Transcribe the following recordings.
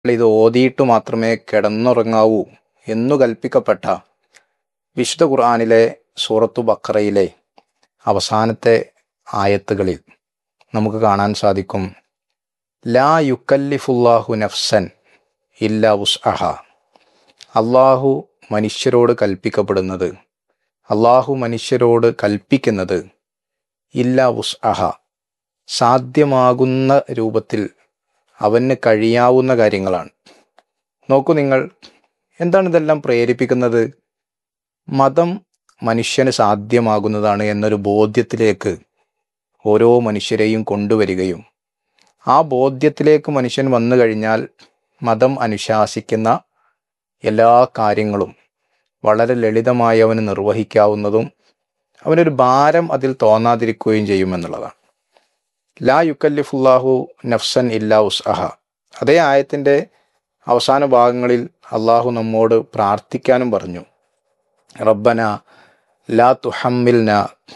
ഇത് ഓതിയിട്ട് മാത്രമേ കിടന്നുറങ്ങാവൂ എന്നു കൽപ്പിക്കപ്പെട്ട വിശുദ്ധ ഖുർആാനിലെ സൂറത്തു ബക്കറയിലെ അവസാനത്തെ ആയത്തുകളിൽ നമുക്ക് കാണാൻ സാധിക്കും ലാ യുക്കല്ലിഫുല്ലാഹു നഫ്സൻ ഇല്ല ഉസ് അഹ അള്ളാഹു മനുഷ്യരോട് കൽപ്പിക്കപ്പെടുന്നത് അള്ളാഹു മനുഷ്യരോട് കൽപ്പിക്കുന്നത് ഇല്ല ഉസ് അഹ സാധ്യമാകുന്ന രൂപത്തിൽ അവന് കഴിയാവുന്ന കാര്യങ്ങളാണ് നോക്കൂ നിങ്ങൾ എന്താണ് ഇതെല്ലാം പ്രേരിപ്പിക്കുന്നത് മതം മനുഷ്യന് സാധ്യമാകുന്നതാണ് എന്നൊരു ബോധ്യത്തിലേക്ക് ഓരോ മനുഷ്യരെയും കൊണ്ടുവരികയും ആ ബോധ്യത്തിലേക്ക് മനുഷ്യൻ വന്നു കഴിഞ്ഞാൽ മതം അനുശാസിക്കുന്ന എല്ലാ കാര്യങ്ങളും വളരെ ലളിതമായി അവന് നിർവഹിക്കാവുന്നതും അവനൊരു ഭാരം അതിൽ തോന്നാതിരിക്കുകയും ചെയ്യുമെന്നുള്ളതാണ് ലാ യുക്കല്ലിഫുല്ലാഹു നഫ്സൻ ഇല്ലാ ഉസ് അഹ അതേ ആയത്തിൻ്റെ അവസാന ഭാഗങ്ങളിൽ അള്ളാഹു നമ്മോട് പ്രാർത്ഥിക്കാനും പറഞ്ഞു റബ്ബന ലാ തുഹമ്മിൽന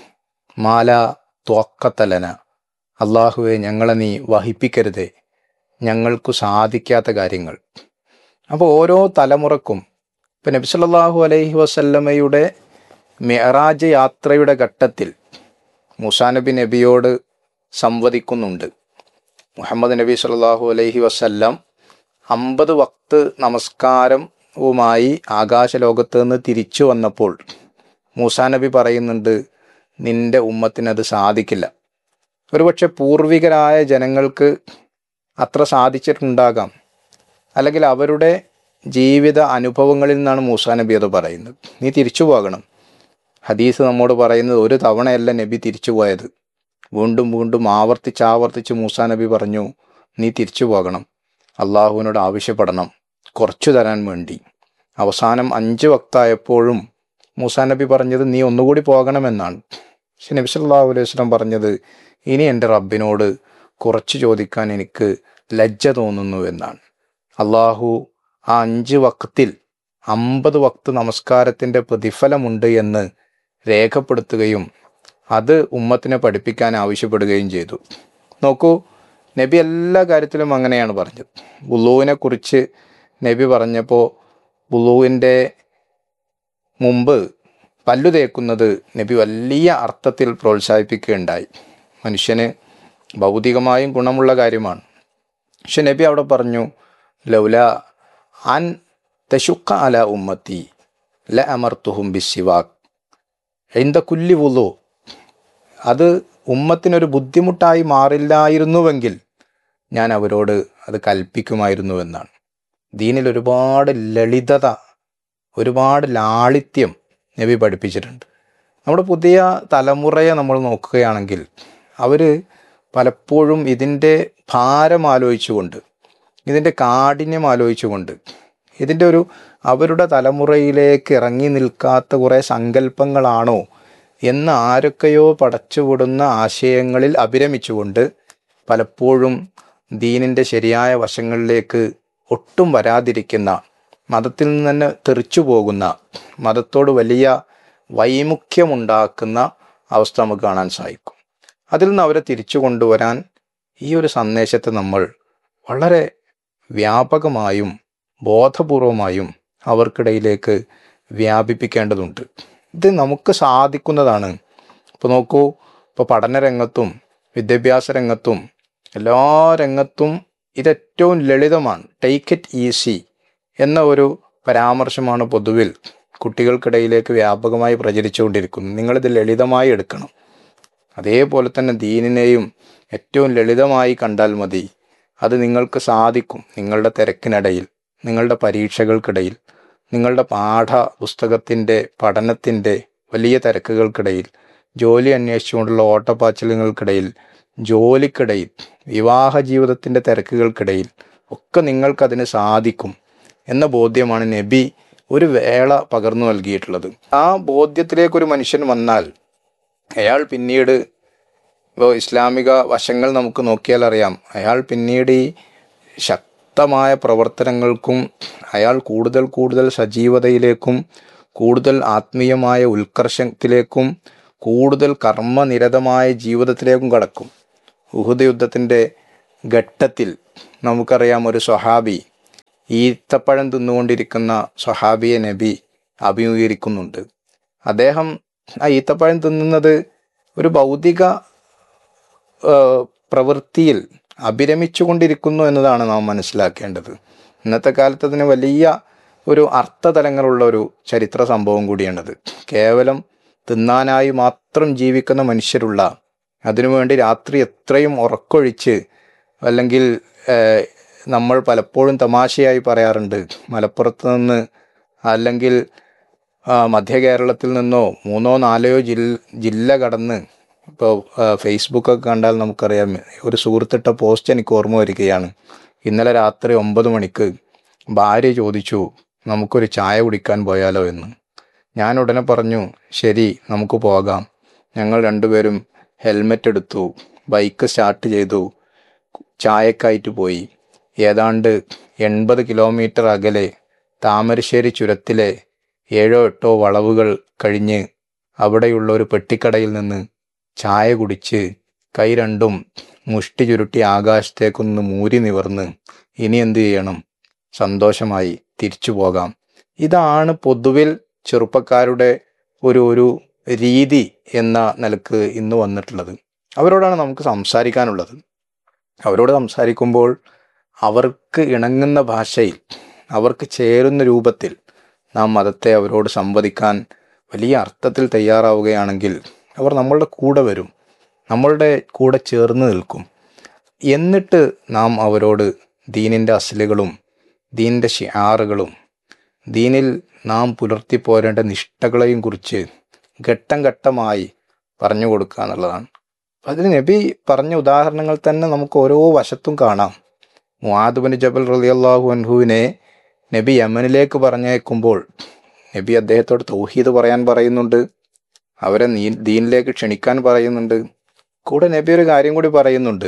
മാല ത്വക്കത്തലന അള്ളാഹുവെ ഞങ്ങളെ നീ വഹിപ്പിക്കരുതേ ഞങ്ങൾക്കു സാധിക്കാത്ത കാര്യങ്ങൾ അപ്പോൾ ഓരോ തലമുറക്കും ഇപ്പം നബി സല്ലല്ലാഹു അലൈഹി വസല്ലമയുടെ മെഹറാജ് യാത്രയുടെ ഘട്ടത്തിൽ മുസാ നബി നബിയോട് സംവദിക്കുന്നുണ്ട് മുഹമ്മദ് നബി സല്ലല്ലാഹു അലൈഹി വസല്ലം അമ്പത് വക്ത് നമസ്കാരവുമായി ആകാശലോകത്ത് നിന്ന് തിരിച്ചു വന്നപ്പോൾ മൂസാ നബി പറയുന്നുണ്ട് നിന്റെ ഉമ്മത്തിനത് സാധിക്കില്ല ഒരുപക്ഷെ പൂർവികരായ ജനങ്ങൾക്ക് അത്ര സാധിച്ചിട്ടുണ്ടാകാം അല്ലെങ്കിൽ അവരുടെ ജീവിത അനുഭവങ്ങളിൽ നിന്നാണ് മൂസാ നബി അത് പറയുന്നത് നീ തിരിച്ചു പോകണം ഹദീസ് നമ്മോട് പറയുന്നത് ഒരു തവണയല്ല നബി തിരിച്ചു പോയത് വീണ്ടും വീണ്ടും ആവർത്തിച്ച് ആവർത്തിച്ച് മൂസാ നബി പറഞ്ഞു നീ തിരിച്ചു പോകണം അള്ളാഹുവിനോട് ആവശ്യപ്പെടണം കുറച്ചു തരാൻ വേണ്ടി അവസാനം അഞ്ച് വക്തായപ്പോഴും മൂസാ നബി പറഞ്ഞത് നീ ഒന്നുകൂടി പോകണമെന്നാണ് പക്ഷെ നബി സല്ലല്ലാഹു അലൈഹി വസല്ലം പറഞ്ഞത് ഇനി എൻ്റെ റബ്ബിനോട് കുറച്ച് ചോദിക്കാൻ എനിക്ക് ലജ്ജ തോന്നുന്നു എന്നാണ് അള്ളാഹു ആ അഞ്ച് വക്തിൽ അമ്പത് വക്ത് നമസ്കാരത്തിൻ്റെ പ്രതിഫലമുണ്ട് എന്ന് രേഖപ്പെടുത്തുകയും അത് ഉമ്മത്തിനെ പഠിപ്പിക്കാൻ ആവശ്യപ്പെടുകയും ചെയ്തു നോക്കൂ നബി എല്ലാ കാര്യത്തിലും അങ്ങനെയാണ് പറഞ്ഞത് വുളുവിനെ കുറിച്ച് നബി പറഞ്ഞപ്പോൾ വുളുവിൻ്റെ മുമ്പ് പല്ലു തേക്കുന്നത് നബി വലിയ അർത്ഥത്തിൽ പ്രോത്സാഹിപ്പിക്കുകയുണ്ടായി മനുഷ്യന് ഭൗതികമായും ഗുണമുള്ള കാര്യമാണ് പക്ഷെ നബി അവിടെ പറഞ്ഞു ലൗല അൻ തശുക്ക അല ഉമ്മത്തി ല അമർത്തുഹും ബിസിവാക് എന്ത കുല്ലി വുളു അത് ഉമ്മത്തിനൊരു ബുദ്ധിമുട്ടായി മാറില്ലായിരുന്നുവെങ്കിൽ ഞാൻ അവരോട് അത് കൽപ്പിക്കുമായിരുന്നുവെന്നാണ് ദീനിൽ ഒരുപാട് ലളിതത ഒരുപാട് ലാളിത്യം നബി പഠിപ്പിച്ചിട്ടുണ്ട് നമ്മുടെ പുതിയ തലമുറയെ നമ്മൾ നോക്കുകയാണെങ്കിൽ അവർ പലപ്പോഴും ഇതിൻ്റെ ഭാരം ആലോചിച്ചുകൊണ്ട് ഇതിൻ്റെ കാഠിന്യം ആലോചിച്ചുകൊണ്ട് ഇതിൻ്റെ ഒരു അവരുടെ തലമുറയിലേക്ക് ഇറങ്ങി നിൽക്കാത്ത കുറേ സങ്കല്പങ്ങളാണോ എന്ന് ആരൊക്കെയോ പടച്ചുവിടുന്ന ആശയങ്ങളിൽ അഭിരമിച്ചുകൊണ്ട് പലപ്പോഴും ദീനിൻ്റെ ശരിയായ വശങ്ങളിലേക്ക് ഒട്ടും വരാതിരിക്കുന്ന മതത്തിൽ നിന്ന് തന്നെ തെറിച്ചു പോകുന്ന മതത്തോട് വലിയ വൈമുഖ്യമുണ്ടാക്കുന്ന അവസ്ഥ നമുക്ക് കാണാൻ സാധിക്കും അതിൽ നിന്ന് അവരെ തിരിച്ചു കൊണ്ടുവരാൻ ഈ ഒരു സന്ദേശത്തെ നമ്മൾ വളരെ വ്യാപകമായും ബോധപൂർവമായും അവർക്കിടയിലേക്ക് വ്യാപിപ്പിക്കേണ്ടതുണ്ട് ഇത് നമുക്ക് സാധിക്കുന്നതാണ് ഇപ്പോൾ നോക്കൂ ഇപ്പോൾ പഠനരംഗത്തും വിദ്യാഭ്യാസ രംഗത്തും എല്ലാ രംഗത്തും ഇതേറ്റവും ലളിതമാണ് ടേക്ക് ഇറ്റ് ഈസി എന്ന ഒരു പരാമർശമാണ് പൊതുവിൽ കുട്ടികൾക്കിടയിലേക്ക് വ്യാപകമായി പ്രചരിച്ചുകൊണ്ടിരിക്കുന്നത് നിങ്ങളിത് ലളിതമായി എടുക്കണം അതേപോലെ തന്നെ ദീനിനെയും ഏറ്റവും ലളിതമായി കണ്ടാൽ മതി അത് നിങ്ങൾക്ക് സാധിക്കും നിങ്ങളുടെ തിരക്കിനിടയിൽ നിങ്ങളുടെ പരീക്ഷകൾക്കിടയിൽ നിങ്ങളുടെ പാഠ പുസ്തകത്തിൻ്റെ പഠനത്തിൻ്റെ വലിയ തിരക്കുകൾക്കിടയിൽ ജോലി അന്വേഷിച്ചുകൊണ്ടുള്ള ഓട്ടപ്പാച്ചിലുകൾക്കിടയിൽ ജോലിക്കിടയിൽ വിവാഹ ജീവിതത്തിൻ്റെ തിരക്കുകൾക്കിടയിൽ ഒക്കെ നിങ്ങൾക്കതിന് സാധിക്കും എന്ന ബോധ്യമാണ് നബി ഒരു വേള പകർന്നു നൽകിയിട്ടുള്ളത് ആ ബോധ്യത്തിലേക്ക് ഒരു മനുഷ്യൻ വന്നാൽ അയാൾ പിന്നീട് ഇപ്പോൾ ഇസ്ലാമിക വശങ്ങൾ നമുക്ക് നോക്കിയാൽ അറിയാം അയാൾ പിന്നീട് ഈ ശക്തമായ പ്രവർത്തനങ്ങൾക്കും അയാൾ കൂടുതൽ കൂടുതൽ സജീവതയിലേക്കും കൂടുതൽ ആത്മീയമായ ഉത്കർഷത്തിലേക്കും കൂടുതൽ കർമ്മനിരതമായ ജീവിതത്തിലേക്കും കടക്കും ഉഹുദ് യുദ്ധത്തിൻ്റെ ഘട്ടത്തിൽ നമുക്കറിയാം ഒരു സ്വഹാബി ഈത്തപ്പഴം തിന്നുകൊണ്ടിരിക്കുന്ന സ്വഹാബിയെ നബി അഭിമുഖീകരിക്കുന്നുണ്ട് അദ്ദേഹം ആ ഈത്തപ്പഴം തിന്നുന്നത് ഒരു ഭൗതിക ഏഹ്, പ്രവൃത്തിയിൽ അഭിരമിച്ചുകൊണ്ടിരിക്കുന്നു എന്നതാണ് നാം മനസ്സിലാക്കേണ്ടത് ഇന്നത്തെ കാലത്ത് അതിന് വലിയ ഒരു അർത്ഥതലങ്ങളുള്ള ഒരു ചരിത്ര സംഭവം കൂടിയാണത് കേവലം തിന്നാനായി മാത്രം ജീവിക്കുന്ന മനുഷ്യരുള്ള അതിനുവേണ്ടി രാത്രി എത്രയും ഉറക്കൊഴിച്ച് അല്ലെങ്കിൽ ഏഹ്, നമ്മൾ പലപ്പോഴും തമാശയായി പറയാറുണ്ട് മലപ്പുറത്ത് നിന്ന് അല്ലെങ്കിൽ ആ, മധ്യ കേരളത്തിൽ നിന്നോ മൂന്നോ നാലോ ജില്ല ജില്ല കടന്ന് ഇപ്പോൾ ഫേസ്ബുക്കൊക്കെ കണ്ടാൽ നമുക്കറിയാം ഒരു സുഹൃത്തിട്ട പോസ്റ്റ് എനിക്ക് ഓർമ്മ വരികയാണ് ഇന്നലെ രാത്രി ഒമ്പത് മണിക്ക് ഭാര്യ ചോദിച്ചു നമുക്കൊരു ചായ കുടിക്കാൻ പോയാലോ എന്ന് ഞാൻ ഉടനെ പറഞ്ഞു ശരി നമുക്ക് പോകാം ഞങ്ങൾ രണ്ടുപേരും ഹെൽമെറ്റ് എടുത്തു ബൈക്ക് സ്റ്റാർട്ട് ചെയ്തു ചായക്കായിട്ട് പോയി ഏതാണ്ട് എൺപത് കിലോമീറ്റർ അകലെ താമരശ്ശേരി ചുരത്തിലെ ഏഴോ എട്ടോ വളവുകൾ കഴിഞ്ഞ് അവിടെയുള്ള ഒരു പെട്ടിക്കടയിൽ നിന്ന് ചായ കുടിച്ച് കൈ രണ്ടും മുഷ്ടി ചുരുട്ടി ആകാശത്തേക്കൊന്ന് മൂരി നിവർന്ന് ഇനി എന്ത് ചെയ്യണം സന്തോഷമായി തിരിച്ചു പോകാം ഇതാണ് പൊതുവിൽ ചെറുപ്പക്കാരുടെ ഒരു ഒരു രീതി എന്ന നിലക്ക് ഇന്ന് വന്നിട്ടുള്ളത് അവരോടാണ് നമുക്ക് സംസാരിക്കാനുള്ളത് അവരോട് സംസാരിക്കുമ്പോൾ അവർക്ക് ഇണങ്ങുന്ന ഭാഷയിൽ അവർക്ക് ചേരുന്ന രൂപത്തിൽ നാം മതത്തെ അവരോട് സംവദിക്കാൻ വലിയ അർത്ഥത്തിൽ തയ്യാറാവുകയാണെങ്കിൽ അവർ നമ്മളുടെ കൂടെ വരും നമ്മളുടെ കൂടെ ചേർന്ന് നിൽക്കും എന്നിട്ട് നാം അവരോട് ദീനിൻ്റെ അസലുകളും ദീനിൻ്റെ ഷിയാറുകളും ദീനിൽ നാം പുലർത്തി പോരേണ്ട നിഷ്ഠകളെയും കുറിച്ച് ഘട്ടം ഘട്ടമായി പറഞ്ഞു കൊടുക്കുക എന്നുള്ളതാണ് അപ്പം അതിന് നബി പറഞ്ഞ ഉദാഹരണങ്ങൾ തന്നെ നമുക്ക് ഓരോ വശത്തും കാണാം മുആദുബിന് ജബൽ റളിയല്ലാഹു അൻഹുവിനെ നബി യമനിലേക്ക് പറഞ്ഞയക്കുമ്പോൾ നബി അദ്ദേഹത്തോട് തൗഹീദ് പറയാൻ പറയുന്നുണ്ട് അവരെ നീ ദീനിലേക്ക് ക്ഷണിക്കാൻ പറയുന്നുണ്ട് കൂടെ നബി ഒരു കാര്യം കൂടി പറയുന്നുണ്ട്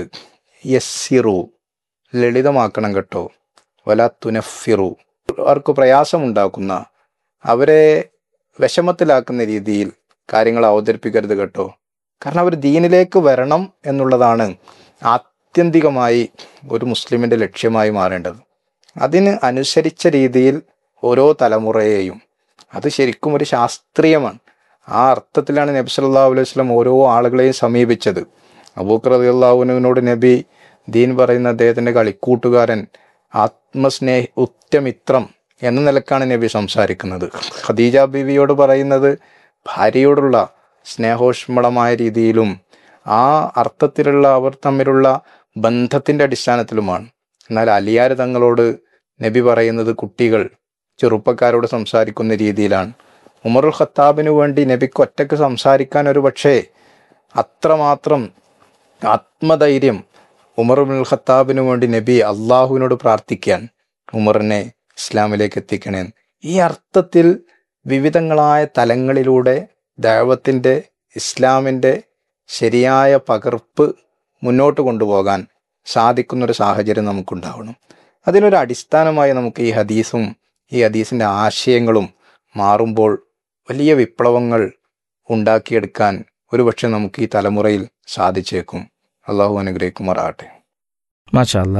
യസ്സിറു ലളിതമാക്കണം കേട്ടോ വല തുനഫിറു അവർക്ക് പ്രയാസമുണ്ടാക്കുന്ന അവരെ വിഷമത്തിലാക്കുന്ന രീതിയിൽ കാര്യങ്ങൾ അവതരിപ്പിക്കരുത് കേട്ടോ കാരണം അവർ ദീനിലേക്ക് വരണം എന്നുള്ളതാണ് ആത്യന്തികമായി ഒരു മുസ്ലിമിൻ്റെ ലക്ഷ്യമായി മാറേണ്ടത് അതിന് അനുസരിച്ച രീതിയിൽ ഓരോ തലമുറയെയും അത് ശരിക്കും ഒരു ശാസ്ത്രീയമാണ് ആ അർത്ഥത്തിലാണ് നബി സല്ലല്ലാഹു അലൈഹി വസല്ലം ഓരോ ആളുകളെയും സമീപിച്ചത് അബൂക്കർ റളിയല്ലാഹുവിനോട് നബി ദീൻ പറയുന്ന അദ്ദേഹത്തിൻ്റെ കളിക്കൂട്ടുകാരൻ ആത്മസ്നേഹ ഉറ്റമിത്രം എന്ന നിലക്കാണ് നബി സംസാരിക്കുന്നത് ഖദീജ ബീവിയോട് പറയുന്നത് ഭാര്യയോടുള്ള സ്നേഹോഷ്മളമായ രീതിയിലും ആ അർത്ഥത്തിലുള്ള അവർ തമ്മിലുള്ള ബന്ധത്തിൻ്റെ അടിസ്ഥാനത്തിലുമാണ് എന്നാൽ അലിയാർ തങ്ങളോട് നബി പറയുന്നത് കുട്ടികൾ ചെറുപ്പക്കാരോട് സംസാരിക്കുന്ന രീതിയിലാണ് ഉമറുൽ ഖത്താബിന് വേണ്ടി നബിക്ക് ഒറ്റയ്ക്ക് സംസാരിക്കാൻ ഒരു പക്ഷേ അത്രമാത്രം ആത്മധൈര്യം ഉമറുൽ ഖത്താബിന് വേണ്ടി നബി അള്ളാഹുവിനോട് പ്രാർത്ഥിക്കാൻ ഉമറിനെ ഇസ്ലാമിലേക്ക് എത്തിക്കണേ ഈ അർത്ഥത്തിൽ വിവിധങ്ങളായ തലങ്ങളിലൂടെ ദൈവത്തിൻ്റെ ഇസ്ലാമിൻ്റെ ശരിയായ പകർപ്പ് മുന്നോട്ട് കൊണ്ടുപോകാൻ സാധിക്കുന്നൊരു സാഹചര്യം നമുക്കുണ്ടാവണം അതിനൊരു അടിസ്ഥാനമായി നമുക്ക് ഈ ഹദീസും ഈ ഹദീസിൻ്റെ ആശയങ്ങളും മാറുമ്പോൾ വലിയ വിപ്ലവങ്ങൾ ഉണ്ടാക്കിയെടുക്കാൻ ഒരുപക്ഷെ നമുക്ക് ഈ തലമുറയിൽ സാധിച്ചേക്കും അള്ളാഹു അനുഗ്രഹിക്കുമാറാകട്ടെ മാഷാല്ല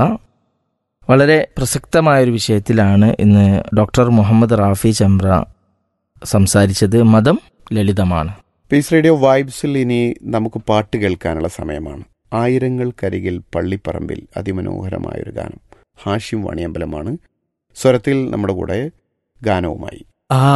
വളരെ പ്രസക്തമായൊരു വിഷയത്തിലാണ് ഇന്ന് ഡോക്ടർ മുഹമ്മദ് റാഫി ചമ്ര സംസാരിച്ചത് മതം ലളിതമാണ് പീസ് റേഡിയോ വൈബ്സിൽ ഇനി നമുക്ക് പാട്ട് കേൾക്കാനുള്ള സമയമാണ് ആയിരങ്ങൾക്കരികിൽ പള്ളിപ്പറമ്പിൽ അതിമനോഹരമായൊരു ഗാനം ഹാഷിം വാണിയമ്പലമാണ് സ്വരത്തിൽ നമ്മുടെ കൂടെ ഗാനവുമായി